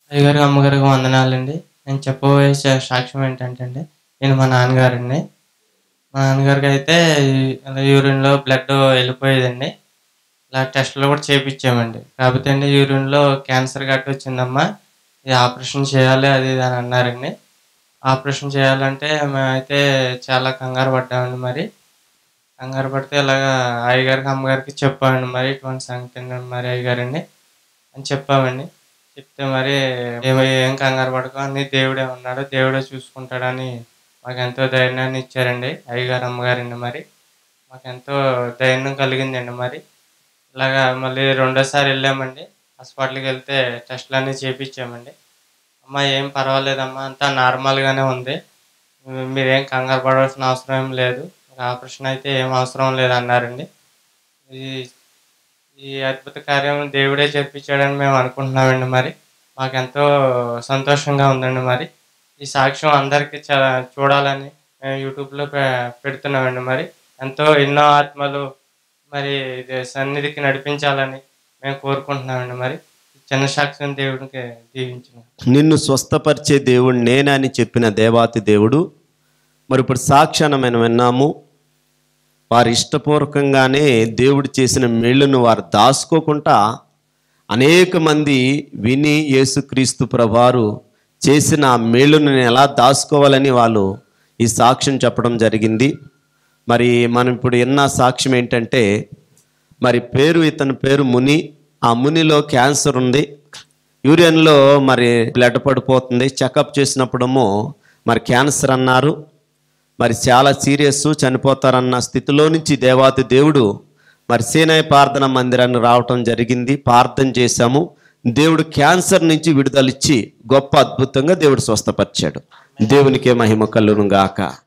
అయ్యగారికి అమ్మగారికి వందనాలండి నేను చెప్పబోయే సా- సాక్ష్యం ఏంటంటే అండి నేను మా నాన్నగారండి మా నాన్నగారికి అయితే ఇలా యూరిన్లో బ్లడ్ వెళ్ళిపోయేదండి ఇలా టెస్టులు కూడా చేయించామండి కాకపోతే అండి యూరిన్లో క్యాన్సర్ గట్ట వచ్చిందమ్మా ఇది ఆపరేషన్ చేయాలి అది ఇది అని అన్నారండి ఆపరేషన్ చేయాలంటే మేమైతే చాలా కంగారు పడ్డామండి మరి కంగారు పడితే ఇలాగా అయ్యగారికి అమ్మగారికి చెప్పామండి మరి ఇటువంటి సంగతి అండి మరి అయ్యగారండి అని చెప్పామండి చెప్తే మరి ఏమో ఏం కంగారు పడకు అన్ని దేవుడే ఉన్నాడు దేవుడే చూసుకుంటాడని మాకు ఎంతో ధైర్యాన్ని ఇచ్చారండి అయ్యగారు అమ్మగారండి మరి మాకు ఎంతో ధైర్యం కలిగిందండి మరి ఇలాగా మళ్ళీ రెండోసారి వెళ్ళామండి హాస్పిటల్కి వెళ్తే టెస్టులు అన్నీ చేయించామండి అమ్మ ఏం పర్వాలేదమ్మా అంతా నార్మల్గానే ఉంది మీ- మీరేం కంగారు పడవలసిన అవసరం ఏం లేదు ఆపరేషన్ అయితే ఏం అవసరం లేదు అన్నారండి ఈ ఈ అద్భుత కార్యం దేవుడే చెప్పించాడని మేము అనుకుంటున్నామండి మరి మాకెంతో సంతోషంగా ఉందండి మరి ఈ సాక్ష్యం అందరికీ చాలా చూడాలని మేము యూట్యూబ్లో పె పెడుతున్నామండి మరి ఎంతో ఎన్నో ఆత్మలు మరి ఇది సన్నిధికి నడిపించాలని మేము కోరుకుంటున్నామండి మరి ఈ చిన్న సాక్ష్యం దేవుడికి దీవించిన నిన్ను స్వస్థపరిచే దేవుడు నేనని చెప్పిన దేవాతి దేవుడు మరి ఇప్పుడు సాక్ష్యాన్ని మనం విన్నాము వారి ఇష్టపూర్వకంగానే దేవుడు చేసిన మేళ్ళను వారు దాచుకోకుండా అనేక మంది విని యేసుక్రీస్తు ప్రభువారు చేసిన ఆ మేళ్ళను ఎలా దాచుకోవాలని వాళ్ళు ఈ సాక్ష్యం చెప్పడం జరిగింది మరి మనం ఇప్పుడు విన్న సాక్ష్యం ఏంటంటే మరి పేరు ఇతని పేరు ముని ఆ మునిలో క్యాన్సర్ ఉంది యూరియన్లో మరి బ్లడ్ పడిపోతుంది చెకప్ చేసినప్పుడేమో మరి క్యాన్సర్ అన్నారు మరి చాలా సీరియస్ చనిపోతారన్న స్థితిలో నుంచి దేవాతి దేవుడు మరి సేనాయ ప్రార్థన మందిరాన్ని రావటం జరిగింది ప్రార్థన చేశాము దేవుడు క్యాన్సర్ నుంచి విడుదలిచ్చి గొప్ప అద్భుతంగా దేవుడు స్వస్థపరిచాడు దేవునికే మహిమ కలును గాక